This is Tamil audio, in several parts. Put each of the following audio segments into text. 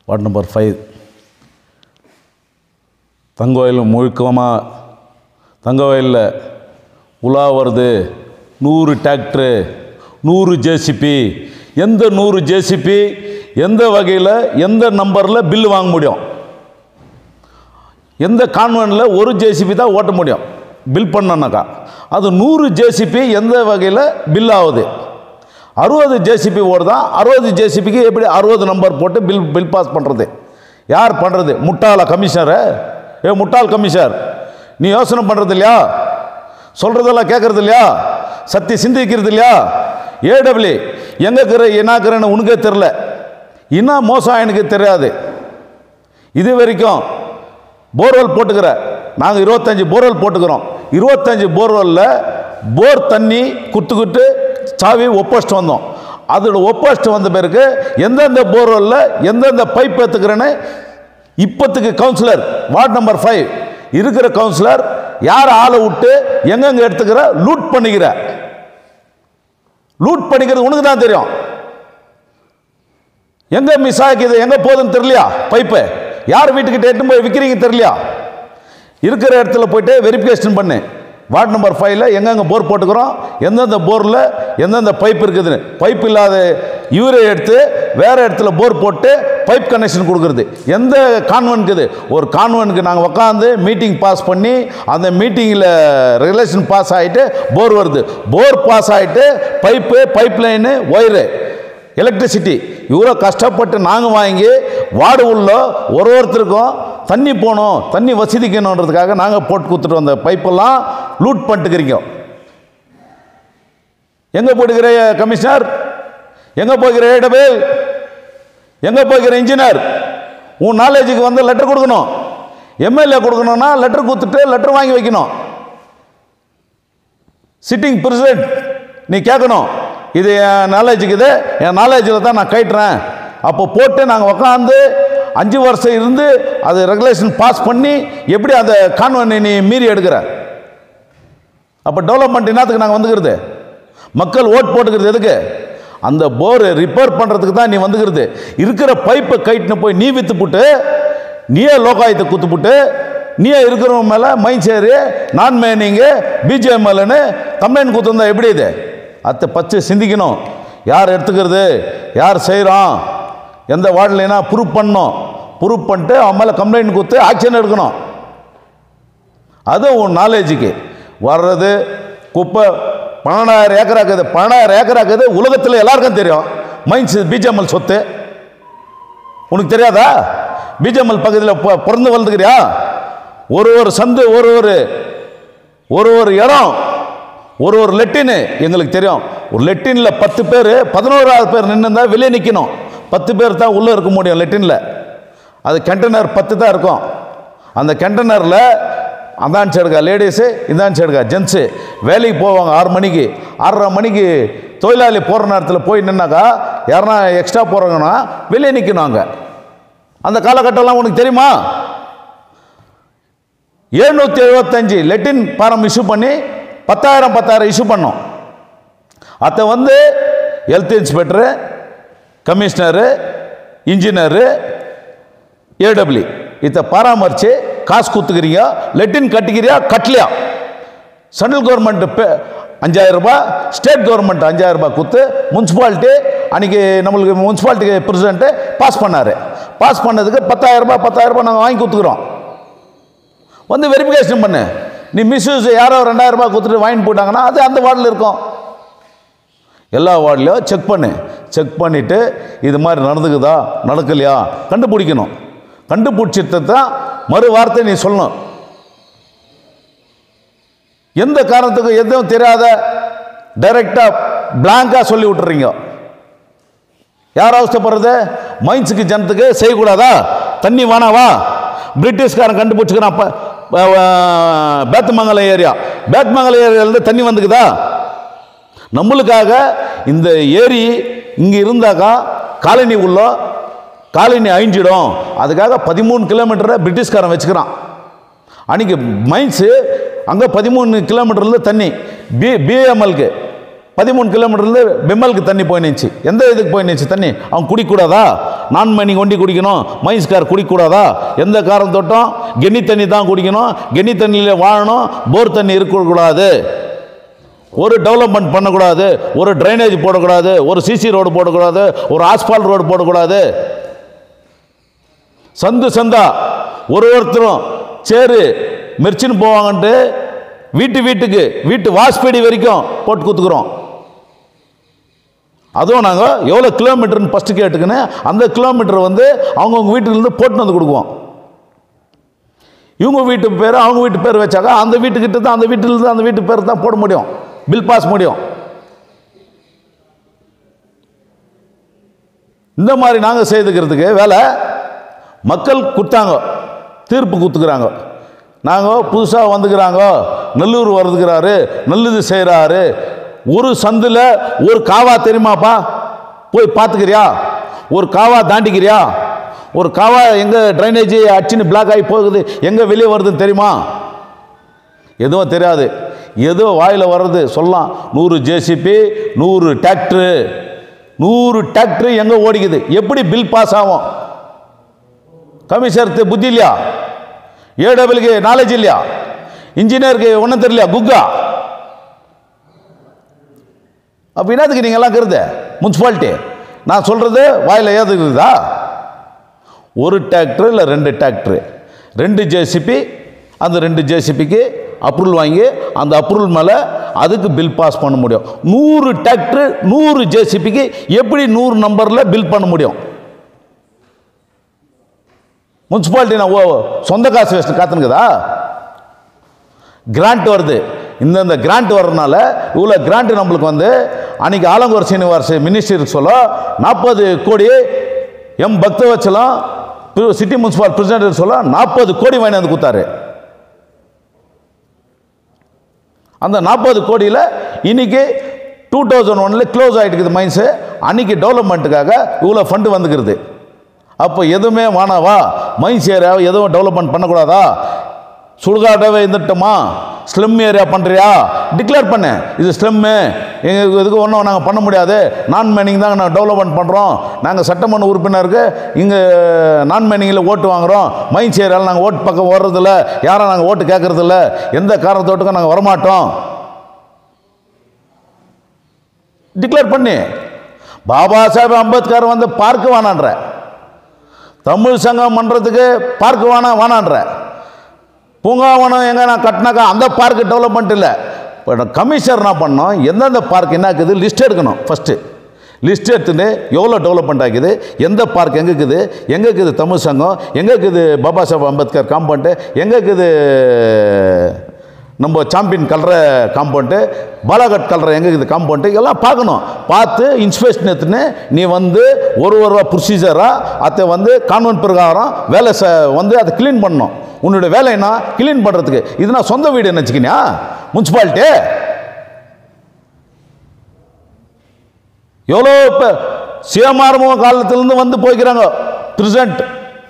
வார்டு நம்பர் ஃபைவ் தங்கோயில் முழுக்கமாக தங்கோயிலில் உலா வருது நூறு டிராக்டரு நூறு ஜேசிபி எந்த நூறு ஜேசிபி எந்த வகையில் எந்த நம்பரில் பில்லு வாங்க முடியும் எந்த கான்வென்ட்டில் ஒரு ஜேசிபி தான் ஓட்ட முடியும் பில் பண்ணனாக்கா அது நூறு ஜேசிபி எந்த வகையில் பில் ஆகுது அறுபது ஜேசிபி ஓடுதான் அறுபது ஜேசிபிக்கு எப்படி அறுபது நம்பர் போட்டு பில் பில் பாஸ் பண்ணுறது யார் பண்ணுறது முட்டாளா கமிஷனரு ஏ முட்டாள் கமிஷனர் நீ யோசனை பண்ணுறது இல்லையா சொல்கிறதெல்லாம் கேட்குறது இல்லையா சத்தி சிந்திக்கிறது இல்லையா ஏடபிள்யூ எங்கே இருக்கிற என்னாக்குறேன்னு உனக்கே தெரில என்ன மோசம் எனக்கு தெரியாது இது வரைக்கும் போர்வெல் போட்டுக்கிற நாங்கள் இருபத்தஞ்சி போர்வெல் போட்டுக்கிறோம் இருபத்தஞ்சி போர்வெல்லில் போர் தண்ணி குத்துக்கிட்டு சாவி ஒப்போஸ்ட் வந்தோம் அதோட ஒப்போஸ்ட் வந்த பிறகு எந்தெந்த போர்வெல்லில் எந்தெந்த பைப் ஏற்றுக்கிறேன்னு இப்போத்துக்கு கவுன்சிலர் வார்டு நம்பர் ஃபைவ் இருக்கிற கவுன்சிலர் யார் ஆளை விட்டு எங்கெங்க எடுத்துக்கிற லூட் பண்ணிக்கிற லூட் பண்ணிக்கிறது உனக்கு தான் தெரியும் எங்க மிஸ் ஆகிக்குது எங்க போகுதுன்னு தெரியலையா பைப்பு யார் வீட்டுக்கிட்ட எட்டு போய் விற்கிறீங்க தெரியலையா இருக்கிற இடத்துல போயிட்டு வெரிஃபிகேஷன் பண்ணு வார்டு நம்பர் ஃபைவ்ல எங்கெங்க போர் போட்டுக்கிறோம் எந்தெந்த போரில் எந்தெந்த பைப் இருக்குதுன்னு பைப் இல்லாத யூரியா எடுத்து வேற இடத்துல போர் போட்டு பைப் கனெக்ஷன் கொடுக்குறது எந்த கான்வென்ட்க்குது ஒரு கான்வென்ட்க்கு நாங்கள் உட்காந்து மீட்டிங் பாஸ் பண்ணி அந்த மீட்டிங்கில் ரெகுலேஷன் பாஸ் ஆகிட்டு போர் வருது போர் பாஸ் ஆகிட்டு pipe pipe line wire electricity இவ்வளோ கஷ்டப்பட்டு நாங்கள் வாங்கி வார்டு உள்ள ஒரு ஒருத்தருக்கும் தண்ணி போகணும் தண்ணி வசதிக்கணுன்றதுக்காக நாங்கள் போட்டு கொடுத்துட்டு வந்த பைப்பெல்லாம் லூட் பண்ணிட்டுக்கிறீங்க எங்கே போட்டுக்கிற கமிஷனர் எங்கே போகிற ஏடபிள் எங்கே போகிற இன்ஜினியர் உன் நாலேஜுக்கு வந்து லெட்டர் கொடுக்கணும் எம்எல்ஏ கொடுக்கணும்னா லெட்டர் கொடுத்துட்டு லெட்டர் வாங்கி வைக்கணும் சிட்டிங் பிரசிடென்ட் நீ கேட்கணும் இது என் நாலேஜுக்கு இது என் நாலேஜில் தான் நான் கைட்டுறேன் அப்போ போட்டு நாங்கள் உக்காந்து அஞ்சு வருஷம் இருந்து அது ரெகுலேஷன் பாஸ் பண்ணி எப்படி அந்த கான்வென்ட் நீ மீறி எடுக்கிற அப்போ டெவலப்மெண்ட் என்னத்துக்கு நாங்கள் வந்துக்கிறது மக்கள் ஓட் போட்டுக்கிறது எதுக்கு அந்த போர் ரிப்பேர் பண்ணுறதுக்கு தான் நீ வந்துக்கிறது இருக்கிற பைப்பை கைட்டுன்னு போய் நீ விற்று புட்டு நீயே லோகாயத்தை குத்து புட்டு நீயே இருக்கிறவங்க மேலே மைண்ட் சேரு நான் மேனிங்கு பிஜிஎம்எல்னு கம்ப்ளைண்ட் கொடுத்துருந்தா எப்படி இது அத்தை பச்சை சிந்திக்கணும் யார் எடுத்துக்கிறது யார் செய்கிறான் எந்த வார்டுலைனா ப்ரூஃப் பண்ணணும் ப்ரூஃப் பண்ணிட்டு அவன் மேலே கம்ப்ளைண்ட் கொடுத்து ஆக்ஷன் எடுக்கணும் அது உன் நாலேஜுக்கு வர்றது குப்பை பன்னெண்டாயிரம் ஏக்கரா இருக்குது பன்னெண்டாயிரம் ஏக்கரா இருக்குது உலகத்தில் எல்லாருக்கும் தெரியும் மைன்ஸ் பிஜிஎம்எல் சொத்து உனக்கு தெரியாதா பிஜிஎம்எல் பகுதியில் பொ- பிறந்து வளர்ந்துக்கிறியா ஒரு ஒரு சந்து ஒரு ஒரு ஒரு ஒரு இடம் ஒரு ஒரு லெட்டின்னு எங்களுக்கு தெரியும் ஒரு லெட்டினில் பத்து பேர் பதினோராவது பேர் நின்று வெளியே நிற்கணும் பத்து பேர் தான் உள்ளே இருக்க முடியும் லெட்டினில் அது கண்டெய்னர் பத்து தான் இருக்கும் அந்த கண்டெய்னரில் அந்தான் சைடுக்கா லேடிஸு இந்தான் சைடுக்கா ஜென்ஸு வேலைக்கு போவாங்க ஆறு மணிக்கு ஆறரை மணிக்கு தொழிலாளி போகிற நேரத்தில் போய் நின்னாக்கா யாருன்னா எக்ஸ்ட்ரா போகிறாங்கன்னா வெளியே நிற்கணும் அங்கே அந்த காலகட்டம்லாம் உனக்கு தெரியுமா எழுநூற்றி எழுபத்தஞ்சு லெட்டின் பாரம் இஷ்யூ பண்ணி பத்தாயிரம் பத்தாயிரம் இஷ்யூ பண்ணோம் அதை வந்து health inspector commissioner engineer A W இதை பராமரித்து காசு கொடுத்துக்கிறீங்க லெட்டின் கட்டிக்கிறியா கட்டலையா சென்ட்ரல் கவர்மெண்ட் அஞ்சாயிரம் ரூபாய் ஸ்டேட் கவர்மெண்ட் அஞ்சாயிரம் ரூபாய் கொடுத்து முனிசிபாலிட்டி அன்றைக்கி நம்மளுக்கு முனிசிபாலிட்டி பிரசிடென்ட்டு பாஸ் பண்ணார் பாஸ் பண்ணதுக்கு பத்தாயிரம் ரூபாய் பத்தாயிரம் ரூபாய் நாங்கள் வாங்கி கொடுத்துக்குறோம் வந்து வெரிஃபிகேஷன் பண்ணு நீ மிஸ்யூஸ் யாரோ ரெண்டாயிரம் ரூபாய் கொடுத்துட்டு வாங்கிட்டு போயிட்டாங்கன்னா அது அந்த வார்டில் இருக்கும் எல்லா வார்டுலையும் செக் பண்ணு செக் பண்ணிவிட்டு இது மாதிரி நடந்துக்குதா நடக்கலையா கண்டுபிடிக்கணும் கண்டுபிடிச்சிட்டு தான் மறு வார்த்தை நீ சொல்லணும் எந்த காரணத்துக்கும் எதுவும் தெரியாத டைரெக்டாக பிளாங்காக சொல்லி விட்டுறீங்க யார் அவஸ்தப்படுறது மைன்ஸுக்கு ஜனத்துக்கு செய்யக்கூடாதா தண்ணி வேணாவா பிரிட்டிஷ்காரன் கண்டுபிடிச்சிக்கிறான் அப்போ பேத்தமங்கலம் ஏரியா பேத்தமங்கலம் ஏரியாவிலேருந்து தண்ணி வந்துக்குதா நம்மளுக்காக இந்த ஏரி இங்கே இருந்தாக்கா காலனி உள்ள காலனி அழிஞ்சிடும் அதுக்காக பதிமூணு கிலோமீட்டரை பிரிட்டிஷ்காரன் வச்சுக்கிறான் அன்றைக்கி மைன்ஸு அங்கே பதிமூணு கிலோமீட்டரில் தண்ணி பி பிஏஎம்எல்க்கு பதிமூணு கிலோமீட்டர்லேருந்து பெம்மலுக்கு தண்ணி போய் நின்றுச்சு எந்த இதுக்கு போய் நின்றுச்சு தண்ணி அவன் குடிக்கூடாதா நான் மணி கொண்டி குடிக்கணும் மைன்ஸ்கார் குடிக்கூடாதா எந்த காரம் தொட்டும் கென்னி தண்ணி தான் குடிக்கணும் கென்னி தண்ணியில் வாழணும் போர் தண்ணி இருக்கக்கூடாது ஒரு டெவலப்மெண்ட் பண்ணக்கூடாது ஒரு ட்ரைனேஜ் போடக்கூடாது ஒரு சிசி ரோடு போடக்கூடாது ஒரு ஆஸ்பால்ட் ரோடு போடக்கூடாது சந்து சந்தா ஒரு ஒருத்தரும் சேரு மெர்ச்சின்னு போவாங்கன்ட்டு வீட்டு வீட்டுக்கு வீட்டு வாஸ்பேடி வரைக்கும் போட்டு கொடுத்துக்குறோம் அதுவும் நாங்கள் எவ்வளோ கிலோமீட்டர்னு ஃபஸ்ட்டு கேட்டுக்கின்னு அந்த கிலோமீட்டர் வந்து அவங்கவுங்க வீட்டிலேருந்து போட்டுன்னு வந்து கொடுக்குவோம் இவங்க வீட்டு பேர் அவங்க வீட்டு பேர் வச்சாக்கா அந்த வீட்டுக்கிட்ட தான் அந்த வீட்டிலேருந்து அந்த வீட்டு பேர் தான் போட முடியும் பில் பாஸ் முடியும் இந்த மாதிரி நாங்கள் செய்துக்கிறதுக்கு வேலை மக்கள் கொடுத்தாங்க தீர்ப்பு கொடுத்துக்கிறாங்க நாங்கள் புதுசாக வந்துக்கிறாங்க நல்லூர் வருதுக்கிறாரு நல்லது செய்கிறாரு ஒரு சந்தில் ஒரு காவா தெரியுமாப்பா போய் பார்த்துக்கிறியா ஒரு காவா தாண்டிக்கிறியா ஒரு காவா எங்கே ட்ரைனேஜ் அடிச்சுன்னு பிளாக் ஆகி போகுது எங்கே வெளியே வருதுன்னு தெரியுமா எதுவும் தெரியாது ஏதோ வாயில் வர்றது சொல்லலாம் நூறு ஜேசிபி நூறு டிராக்டரு நூறு டிராக்டர் எங்கே ஓடிக்குது எப்படி பில் பாஸ் ஆகும் கமிஷனருக்கு புத்தி இல்லையா ஏடபிள்யூக்கு நாலேஜ் இல்லையா இன்ஜினியருக்கு ஒன்றும் தெரியலையா குக்கா அப்போ என்னத்துக்கு நீங்கள் எல்லாம் கருது முனிசிபாலிட்டி நான் சொல்கிறது வாயில் ஏதுக்குதா ஒரு டிராக்டர் இல்லை ரெண்டு டிராக்டரு ரெண்டு ஜேசிபி அந்த ரெண்டு ஜேசிபிக்கு அப்ரூவல் வாங்கி அந்த அப்ரூவல் மேலே அதுக்கு பில் பாஸ் பண்ண முடியும் நூறு டிராக்டர் நூறு ஜேசிபிக்கு எப்படி நூறு நம்பரில் பில் பண்ண முடியும் முனிசிபாலிட்டி நான் ஓ சொந்த காசு வச்சு காத்துனுக்குதா கிராண்ட் வருது இந்தந்த கிராண்ட் வர்றதுனால இவ்வளோ கிராண்ட் நம்மளுக்கு வந்து அன்னைக்கு ஆலங்கூர் சீனிவாஸ் மினிஸ்டருக்கு சொல்ல நாற்பது கோடி M Bakthavatsalam city municipal president சொல்ல நாற்பது கோடி வாங்கி வந்து கொடுத்தாரு அந்த நாற்பது கோடியில் இன்னைக்கு டூ தௌசண்ட் ஒனில் க்ளோஸ் ஆகிட்டு மைன்ஸு அன்னைக்கு டெவலப்மெண்ட்டுக்காக இவ்வளோ ஃபண்டு வந்துக்கிறது அப்போ எதுவுமே வானாவா மைன்ஸ் ஏரியாவை எதுவும் டெவலப்மெண்ட் பண்ணக்கூடாதா சுடுகாட்டாவே இருந்துட்டோமா ஸ்லிம் ஏரியா பண்ணுறியா டிக்ளேர் பண்ணு இது ஸ்லிம்மு எங்களுக்கு இதுக்கு ஒன்றும் நாங்கள் பண்ண முடியாது நான் மேனிங் தான் நாங்கள் டெவலப்மெண்ட் பண்ணுறோம் நாங்கள் சட்டமன்ற உறுப்பினருக்கு இங்கே நான் மேனிங்கில் ஓட்டு வாங்குகிறோம் மைன்ஸ் ஏரியாவில் நாங்கள் ஓட்டு பக்கம் ஓடுறதில்ல யாரும் நாங்கள் ஓட்டு கேட்கறதில்ல எந்த காரணத்தோட்டுக்கும் நாங்கள் வரமாட்டோம் டிக்ளேர் பண்ணி பாபா சாஹேப் அம்பேத்கர் வந்து பார்க்க வேணான்ற தமிழ் சங்கம் பண்ணுறதுக்கு பார்க்க வேணாம் வேணான்ற பூங்காவனம் எங்கே நான் கட்டினாக்கா அந்த பார்க்கு டெவலப்மெண்ட் இல்லை இப்போ கமிஷனர் என்ன பண்ணோம் எந்தெந்த பார்க் என்ன இருக்குது லிஸ்ட் எடுக்கணும் ஃபஸ்ட்டு லிஸ்ட் எடுத்துட்டு எவ்வளோ டெவலப்மெண்ட் ஆகுது எந்த பார்க் எங்கே இருக்குது எங்கே இருக்குது தமிழ் சங்கம் எங்கே இருக்குது பாபா சாஹேப் அம்பேத்கர் காம்பவுண்டு எங்கே இருக்குது நம்ம சாம்பியன் கல்ற காம்பவுண்டு பாலாகட் கல்ற எங்கே இருக்குது காம்பவுண்டு எல்லாம் பார்க்கணும் பார்த்து இன்ஸ்பெக்ஷன் எடுத்துன்னு நீ வந்து ஒரு ஒரு ப்ரொசீஜராக அதை வந்து கான்வென்ட் பிரகாரம் வேலை ச வந்து அதை க்ளீன் பண்ணணும் உன்னுடைய வேலை என்ன க்ளீன் பண்ணுறதுக்கு இது நான் சொந்த வீடு என்ன வச்சுக்கினியா முனிசிபாலிட்டி எவ்வளோ இப்போ சிவமாரம காலத்திலேருந்து வந்து போய்க்கிறாங்க ப்ரெசண்ட்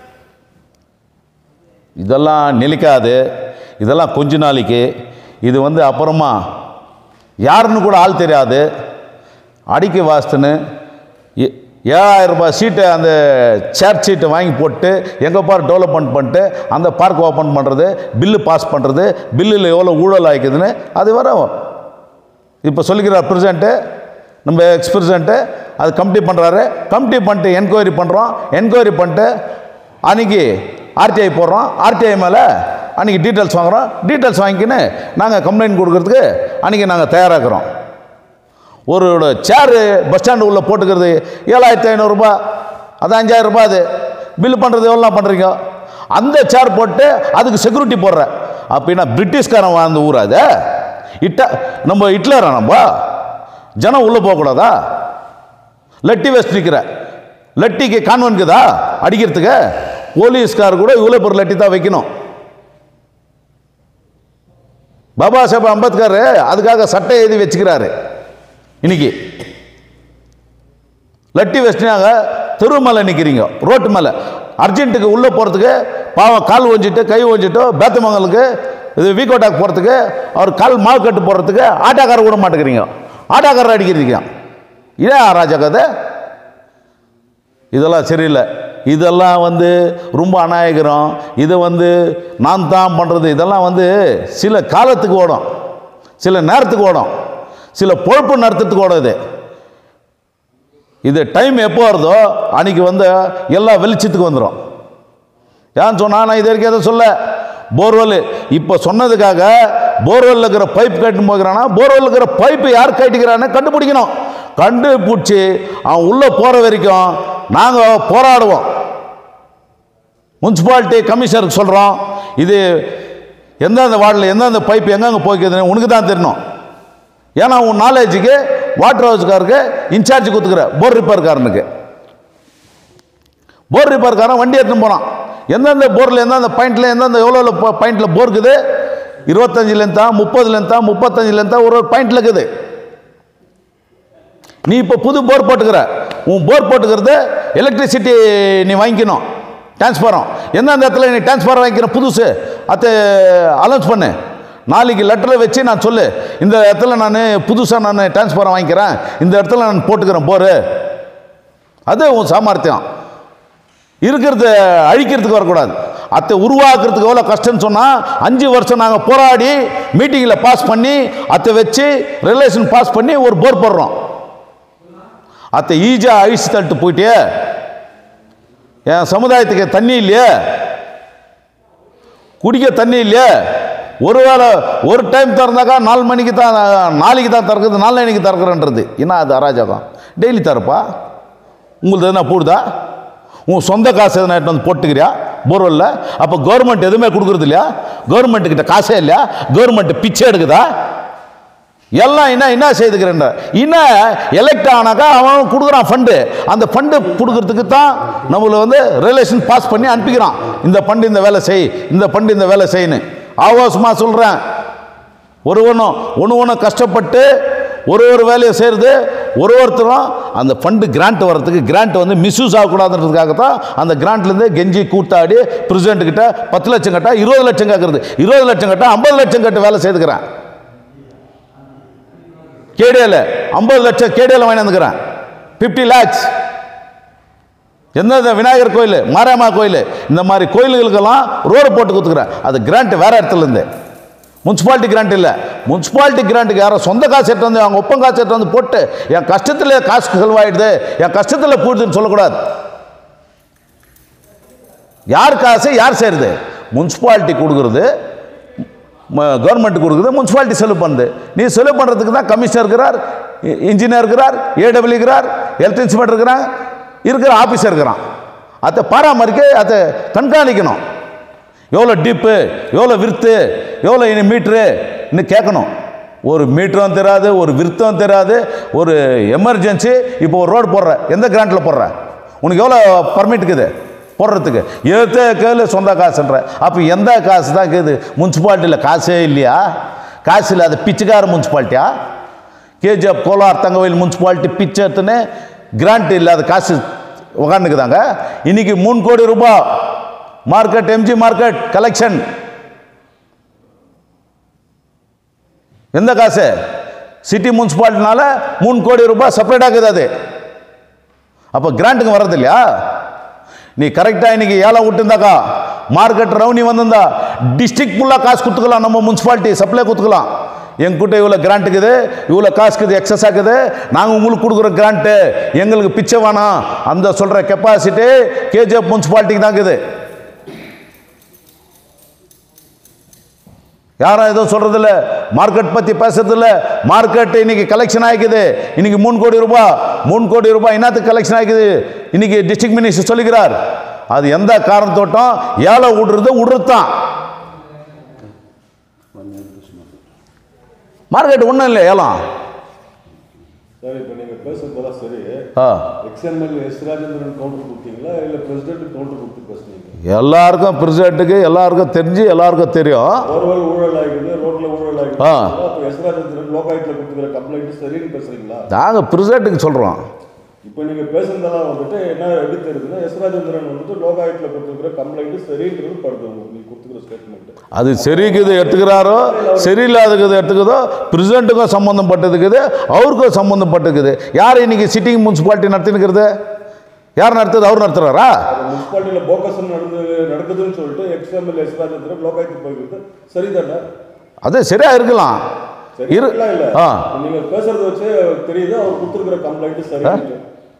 இதெல்லாம் நிலைக்காது இதெல்லாம் கொஞ்ச நாளைக்கு இது வந்து அப்புறமா யாருன்னு கூட ஆள் தெரியாது அடிக்க வாஸ்துன்னு ஏ- ஏழாயிரம் ரூபாய் சீட்டை அந்த சேர் சீட்டை வாங்கி போட்டு எங்கே பார் டெவலப்மெண்ட் பண்ணிட்டு அந்த பார்க் ஓப்பன் பண்ணுறது பில்லு பாஸ் பண்ணுறது பில்லில் எவ்வளோ ஊழல் ஆகிக்குதுன்னு அது வரும் இப்போ சொல்லிக்கிறார் ப்ரெசண்ட்டு நம்ம எக்ஸ் ப்ரெசிடெண்ட்டு அது கமிட்டி பண்ணுறாரு கமிட்டி பண்ணிட்டு என்கொயரி பண்ணுறோம் என்கொயரி பண்ணிட்டு அன்றைக்கி ஆர்டிஐ போடுறோம் ஆர்டிஐ மேலே அன்றைக்கி டீட்டெயில்ஸ் வாங்குகிறோம் டீட்டெயில்ஸ் வாங்கிக்கின்னு நாங்கள் கம்ப்ளைண்ட் கொடுக்கறதுக்கு அன்றைக்கி நாங்கள் தயாராகிறோம் ஒரு சேரு பஸ் ஸ்டாண்டு உள்ளே போட்டுக்கிறது ஏழாயிரத்தி ஐநூறுரூபா அது அஞ்சாயிரம் ரூபாய் அது பில் பண்ணுறது எவ்வளோ பண்ணுறீங்க அந்த சேர் போட்டு அதுக்கு செக்யூரிட்டி போடுற அப்படின்னா பிரிட்டிஷ்காரன் வாழ்ந்த ஊர் அது இட்ட நம்ம ஹிட்லரா நம்ம ஜனம் உள்ளே போகக்கூடாதா லட்டி வச்சு நிற்கிற லட்டிக்கு கான்வென்ட்குதா அடிக்கிறதுக்கு போலீஸ்கார் கூட இவ்வளோ பெரிய லட்டி தான் வைக்கணும் பாபா சாஹேப் அம்பேத்கர் அதுக்காக சட்டை எழுதி வச்சுக்கிறாரு இன்னைக்கு லட்டி வச்சுனாங்க தெரு மேலே நிற்கிறீங்க ரோட்டு மேலே அர்ஜென்ட்டுக்கு உள்ளே போகிறதுக்கு பாவம் கால் ஒஞ்சிட்டு கை ஒஞ்சிட்டு பேத்தமங்கலுக்கு இது வீக்கோட்டாக் போகிறதுக்கு அவர் கால் மாவு கட்டு போடுறதுக்கு ஆட்டோக்கார விட மாட்டேங்கிறீங்க ஆட்டாக்காரர் அடிக்கிறதுக்கு இதே ராஜா கதை இதெல்லாம் சரியில்லை இதெல்லாம் வந்து ரொம்ப அநாயகரம் இதை வந்து நான் தான் பண்ணுறது இதெல்லாம் வந்து சில காலத்துக்கு ஓடும் சில நேரத்துக்கு ஓடும் சில பொழப்பு நடத்துறதுக்கு ஓடும் இது இது டைம் எப்போ வருதோ அன்னைக்கு வந்து எல்லா வெளிச்சத்துக்கு வந்துடும் ஏன்னு சொன்னா நான் இது வரைக்கும் எதை சொல்ல போர்வெல் இப்போ சொன்னதுக்காக போர்வெல்ல இருக்கிற பைப் கட்டின்னு போகிறானா போர்வெல்ல இருக்கிற பைப்பு யார் கட்டிக்கிறான்னு கண்டுபிடிக்கணும் கண்டுபிடிச்சி அவன் உள்ளே போகிற வரைக்கும் நாங்கள் போராடுவோம் முனிசிபாலிட்டி கமிஷனருக்கு சொல்கிறோம் இது எந்தெந்த வார்டில் எந்தெந்த பைப் எங்கெங்கே போய்க்குதுன்னு உனக்கு தான் தெரியணும் ஏன்னா உன் நாலேஜுக்கு வாட்டர் ஹவுஸ்காருக்கு இன்சார்ஜ் கொடுத்துக்கிற போர் ரிப்பேர்காரனுக்கு போர் ரிப்பேர்காரன் வண்டி எடுத்துன்னு போனான் எந்தெந்த போரில் எந்தெந்த பாயிண்ட்டில் எந்தெந்த எவ்வளோ பாயிண்ட்டில் போர் இருக்குது இருபத்தஞ்சு லென்த்தா முப்பது லென்த்தா முப்பத்தஞ்சு லென்த்தா ஒரு ஒரு பாயிண்டில் இருக்குது நீ இப்போ புது போர் போட்டுக்கிற உன் போர் போட்டுக்கிறது எலக்ட்ரிசிட்டி நீ வாங்கிக்கணும் டிரான்ஸ்ஃபாரம் எந்தெந்த இடத்துல நீ டிரான்ஸ்ஃபாரம் வாங்கிக்கிற புதுசு அதை அலௌன்ஸ் பண்ணு நாளைக்கு லெட்டரில் வச்சு நான் சொல்லு இந்த இடத்துல நான் புதுசாக நான் டிரான்ஸ்ஃபாரம் வாங்கிக்கிறேன் இந்த இடத்துல நான் போட்டுக்கிறேன் போர் அது உன் சாமர்த்தியம் இருக்கிறத அழிக்கிறதுக்கு வரக்கூடாது அதை உருவாக்குறதுக்கு எவ்வளோ கஷ்டம்னு சொன்னால் அஞ்சு வருஷம் நாங்கள் போராடி மீட்டிங்கில் பாஸ் பண்ணி அதை வச்சு ரிலேஷன் பாஸ் பண்ணி ஒரு போர் போடுறோம் அதை ஈஸியாக அழிச்சு தள்ளிட்டு போயிட்டே என் சமுதாயத்துக்கு தண்ணி இல்லையே குடிக்க தண்ணி இல்லையே ஒரு வேளை ஒரு டைம் திறந்தாக்கா நாலு மணிக்கு தான் நாளைக்கு தான் திறக்குது நாலு மணிக்கு திறக்கிறன்றது என்ன அது அராஜகம் டெய்லி தரப்பா உங்களுக்கு எதுனா போடுதா உன் சொந்த காசு எதனா எடுத்து வந்து போட்டுக்கிறியா போர்வெல்ல அப்போ கவர்மெண்ட் எதுவுமே கொடுக்குறது இல்லையா கவர்மெண்ட் கிட்ட காசே இல்லையா கவர்மெண்ட் பிச்சை எடுக்குதா எல்லாம் என்ன என்ன செய்துக்கிறேன் என்ன எலெக்ட் ஆனாக்கா அவன் கொடுக்குறான் ஃபண்டு அந்த ஃபண்டு கொடுக்கறதுக்கு தான் நம்மளை வந்து ரிலேஷன் பாஸ் பண்ணி அனுப்பிக்கிறான் இந்த ஃபண்டு இந்த வேலை செய் இந்த ஃபண்டு இந்த வேலை செய்யணும் ஆவோசமாக சொல்கிறேன் ஒரு ஒன்றும் ஒன்று ஒன்று கஷ்டப்பட்டு ஒரு ஒரு வேலையை செய்கிறது ஒரு ஒருத்தரும் அந்த ஃபண்டு கிராண்ட் வர்றதுக்கு கிராண்ட் வந்து மிஸ்யூஸ் ஆகக்கூடாதுன்றதுக்காக தான் அந்த கிராண்ட்லேருந்து கெஞ்சி கூத்தாடி பிரசிடென்ட் கிட்ட பத்து லட்சம் கட்டா இருபது லட்சம் கேட்குறது இருபது லட்சம் கட்டா ஐம்பது லட்சம் கட்டு வேலை செய்துக்கிறேன் கேடியில் ஐம்பது லட்சம் கேடியில் வாங்கி வந்துக்கிறேன் ஃபிஃப்டி லேக்ஸ் எந்தெந்த விநாயகர் கோயில் மாரியம்மா கோயில் இந்த மாதிரி கோயில்களுக்கெல்லாம் ரோடு போட்டு கொடுத்துக்கிறேன் அது கிராண்ட் வேற இடத்துல இருந்து முனிசிபாலிட்டி கிராண்ட் இல்லை முனிசிபாலிட்டி கிராண்ட்டுக்கு யாரோ சொந்த காசு எடுத்து வந்து அவங்க ஒப்பம் காசு எடுத்து வந்து போட்டு என் கஷ்டத்தில் காசு செலவாயிடுது என் கஷ்டத்தில் போயிடுதுன்னு சொல்லக்கூடாது யார் காசு யார் செய்கிறது முனிசிபாலிட்டி கொடுக்குறது கவர்மெண்ட் கொடுக்குறது முனிசிபாலிட்டி செலவு பண்ணுது நீ செலவு பண்ணுறதுக்கு தான் கமிஷனர் இருக்கிறார் இ- இன்ஜினியர் இருக்கிறார் ஏடபிள்யூ இருக்கிறார் ஹெல்த் இன்ஸ்பெக்டர் இருக்கிறான் இருக்கிற ஆஃபீஸர் இருக்கிறான் அதை பராமரிக்க அதை கண்காணிக்கணும் எவ்வளோ டீப்பு எவ்வளோ விருத்து எவ்வளோ இனி மீட்ரு இன்னும் கேட்கணும் ஒரு மீட்டரும் தெரியாது ஒரு விருத்தம் தெரியாது ஒரு எமர்ஜென்சி இப்போ ஒரு ரோடு போடுற எந்த கிராண்டில் போடுற உனக்கு எவ்வளோ பர்மிட் இருக்குது போடுறதுக்கு ஏத்த கேளு சொந்த காசுன்ற அப்போ எந்த காசு தான் இருக்குது முனிசிபாலிட்டியில் காசே இல்லையா காசு இல்லாத பிச்சைக்கார முனிசிபாலிட்டியா கேஜிஎஃப் கோலார் தங்கவயல் முனிசிபாலிட்டி பிச்சை எடுத்துன்னு கிராண்ட் இல்லாத காசு உக்காந்துக்குதாங்க இன்னைக்கு மூணு கோடி ரூபாய் மார்க்கெட் எம்ஜி மார்க்கெட் கலெக்ஷன் எந்த காசு சிட்டி முனிசிபாலிட்டினால மூணு கோடி ரூபாய் செப்பரேட்டாக இருக்குது அது அப்போ கிராண்ட்டுங்க வர்றது இல்லையா நீ கரெக்டாக இன்னைக்கு ஏலம் விட்டுருந்தாக்கா மார்க்கெட் ரெவன்யூ வந்திருந்தா டிஸ்ட்ரிக்ட் ஃபுல்லாக காசு கொடுத்துக்கலாம் நம்ம முனிசிபாலிட்டி சப்ளை கொடுத்துக்கலாம் எங்கிட்ட இவ்வளோ கிராண்ட் இருக்குது இவ்வளோ காசு இருக்குது எக்ஸஸ் ஆகுது நாங்கள் உங்களுக்கு கொடுக்குற கிராண்ட்டு எங்களுக்கு பிச்சை வேணாம் அந்த சொல்கிற கெப்பாசிட்டி கேஜிஎஃப் முனிசிபாலிட்டிக்கு தான் இருக்குது யாரும் எதுவும் சொல்றதில்ல மார்க்கெட் பற்றி பேசுறதில்ல மார்க்கெட் இன்னைக்கு கலெக்ஷன் ஆகிக்குது இன்னைக்கு மூணு கோடி ரூபாய் மூணு கோடி ரூபாய் என்னத்துக்கு கலெக்ஷன் ஆகிக்குது இன்னைக்கு டிஸ்ட்ரிக்ட் மினிஸ்டர் சொல்லுகிறார் அது எந்த காரணத்தோட்டம் ஏழை விடுறது விடுறதுதான் மார்க்கெட் ஒன்றும் இல்லை ஏலம் சார் இப்போ நீங்கள் பேசுறதெல்லாம் சரி ஆ எக்ஸ்எம்எல் எஸ் ராஜேந்திரன் கவுண்டர் கொடுத்தீங்களா இல்லை பிரசிடென்ட் கவுண்டர் கொடுத்து பேசுனீங்க எல்லாருக்கும் பிரசிடென்ட்டுக்கு எல்லாருக்கும் தெரிஞ்சு எல்லாருக்கும் தெரியும் ஒருவர் ஊழல் ஆகிடுது ரோட்ல ஊழல் ஆகிடுது ஆ. அப்போ எஸ் ராஜேந்திரன் லோகாயத்தில் கொடுத்துக்கிற கம்ப்ளைண்ட் சரின்னு பேசுறீங்களா நாங்கள் பிரசிடென்ட்டுக்கு சொல்கிறோம் இப்போ நீங்க பேசுனதெல்லாம் வந்துட்டு என்ன எப்படி தெரியுதுன்னா எஸ் ராஜேந்திரன் வந்துட்டு லோகாயுத்தில் கொடுத்துருக்கிற கம்ப்ளைண்ட் சரின்றது படுது உங்களுக்கு நீங்க கொடுத்துக்கிற ஸ்டேட்மெண்ட் அது சரிக்குது எடுத்துக்கிறாரோ சரியில்லாதது எடுத்துக்குதோ பிரசிடெண்ட்டுக்கும் சம்மந்தப்பட்டதுக்குது அவருக்கும் சம்மந்தப்பட்டிருக்குது யார் இன்னைக்கு சிட்டிங் முனிசிபாலிட்டி நடத்தினுக்கிறது யார் நடத்துது அவர் நடத்துறாரா முனிசிபாலிட்டியில் போக்கஸ் நடந்து நடக்குதுன்னு சொல்லிட்டு எக்ஸ்எம்எல் எஸ் ராஜேந்திரன் லோகாயுத்து போய்கிறது சரிதானே அது சரியா இருக்கலாம் சரி இரு இல்ல இல்ல ஆ நீங்க பேசுறத வச்சு தெரியுது அவர் கொடுத்துருக்கிற கம்ப்ளைண்ட் சரி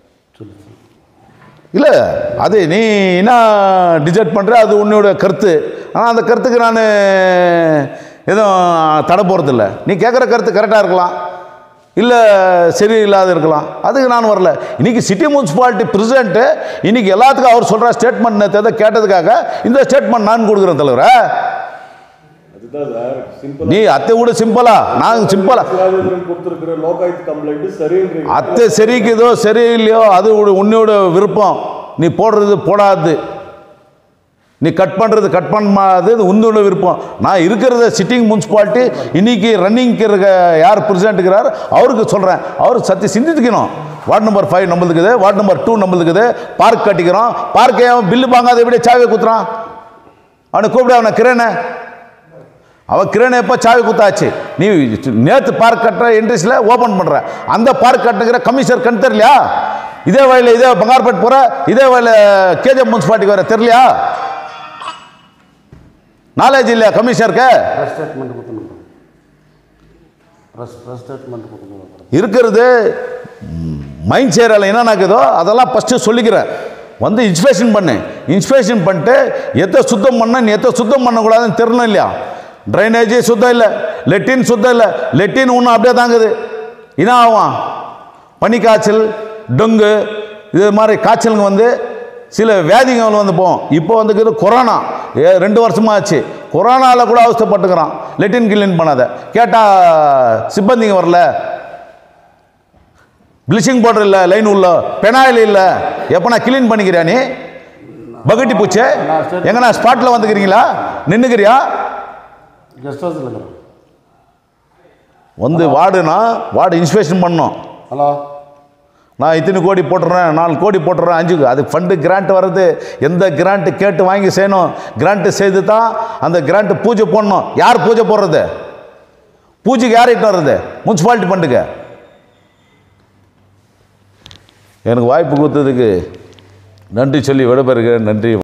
இல்லை அது நீ என்ன டிசைட் பண்ணுற அது உன்னோட கருத்து ஆனால் அந்த கருத்துக்கு நான் எதுவும் தடை போகிறதில்ல நீ கேட்குற கருத்து கரெக்டாக இருக்கலாம் இல்லை சரியில்லாத இருக்கலாம் அதுக்கு நான் வரல இன்னைக்கு சிட்டி முனிசிபாலிட்டி பிரசிடென்ட்டு இன்னைக்கு எல்லாத்துக்கும் அவர் சொல்கிற ஸ்டேட்மெண்ட் நேற்று கேட்டதுக்காக இந்த ஸ்டேட்மெண்ட் நான் கொடுக்குறேன் தலைவரே அதுதான் சார் சிம்பிள் நீ அத்தை விட சிம்பிளா நான் சிம்பிளா ராஜேந்திரன் கொடுத்துருக்கிற லோகாயுத் கம்ப்ளைண்ட் சரின்றீங்க அத்தை சரிக்குதோ சரியில்லையோ அது உன்- உன்னோட விருப்பம் நீ போடுறது போடாது நீ கட் பண்ணுறது கட் பண்ணாது இது உன்னோட விருப்பம் நான் இருக்கிறத சிட்டிங் முனிசிபாலிட்டி இன்னைக்கு ரன்னிங்க்கு இருக்க யார் பிரசிடென்ட் இருக்கிறார் அவருக்கு சொல்கிறேன் அவருக்கு சத்தி சிந்திக்கணும் வார்டு நம்பர் ஃபைவ் நம்மளுக்குது வார்டு நம்பர் டூ நம்மளுக்குது பார்க் கட்டிக்கிறோம் பார்க்கே அவன் பில்லு வாங்காத எப்படி சாவி குத்துறான் அவனை கூப்பிடு அவனை கிரேனை அவன் கிரேனை எப்போ சாவி குத்தாச்சு நீ நேற்று பார்க் கட்டுற என்ட்ரிஸில் ஓப்பன் பண்ணுற அந்த பார்க் கட்டுங்கிற கமிஷனர் கண் தெரியலையா இதே வழியில் இதே பங்கார்பேட் போகிற இதே வழியில் கேஜிஎம் முனிசிபாலிட்டிக்கு வர தெரியலையா நாலேஜ் இல்லையா கமிஷனருக்கு ப்ரெஸ் ஸ்டேட்மெண்ட் கொடுக்கணும் ப்ரெஸ் ப்ரெஸ் ஸ்டேட்மெண்ட் கொடுக்கணும் இருக்கிறது மைண்ட் சேரில் என்ன நடக்குதோ அதெல்லாம் ஃபஸ்ட்டு சொல்லிக்கிறேன் வந்து இன்ஸ்பெக்ஷன் பண்ணு இன்ஸ்பெக்ஷன் பண்ணிட்டு எத்தை சுத்தம் பண்ண நீ எத்தை சுத்தம் பண்ணக்கூடாதுன்னு தெரியணும் இல்லையா ட்ரைனேஜ் சுத்தம் இல்லை லெட்டின் சுத்தம் இல்லை லெட்டின் இன்னும் அப்படியே தாங்குது என்ன ஆகும் பனி காய்ச்சல் டொங்கு இது மாதிரி காய்ச்சலுங்க வந்து சில வியாதிகள் வந்து போகும் இப்போ வந்துக்குது கொரோனா ஏ ரெண்டு வருஷமா ஆச்சு கொரோனாவில் கூட அவஸ்தைப்பட்டுக்கிறான் லெட்டின் கிளீன் பண்ணாத கேட்டால் சிப்பந்திங்க வரல ப்ளீச்சிங் பவுடர் இல்லை லைன் உள்ள பெனாயில் இல்லை எப்போ க்ளீன் பண்ணிக்கிறியா நீ பகட்டி பூச்சே எங்கண்ணா ஸ்பாட்டில் வந்துக்கிறீங்களா நின்றுக்கிறியா கெஸ்ட் ஹவுஸில் இருக்கிறோம் வந்து வார்டுனா வார்டு இன்ஸ்பெக்ஷன் பண்ணோம் ஹலோ நான் இத்தனை கோடி போட்டுறேன் நாலு கோடி போட்டுறேன் அஞ்சு அது ஃபண்டு கிராண்ட் வர்றது எந்த கிராண்ட் கேட்டு வாங்கி செய்யணும் கிராண்ட் செய்து தான் அந்த கிராண்ட் பூஜை போடணும் யார் பூஜை போடுறது பூஜைக்கு யார் இட்டு வர்றது முனிசிபாலிட்டி ஃபண்டுக்கு எனக்கு வாய்ப்பு கொடுத்ததுக்கு நன்றி சொல்லி விடைபெறுகிறேன் நன்றி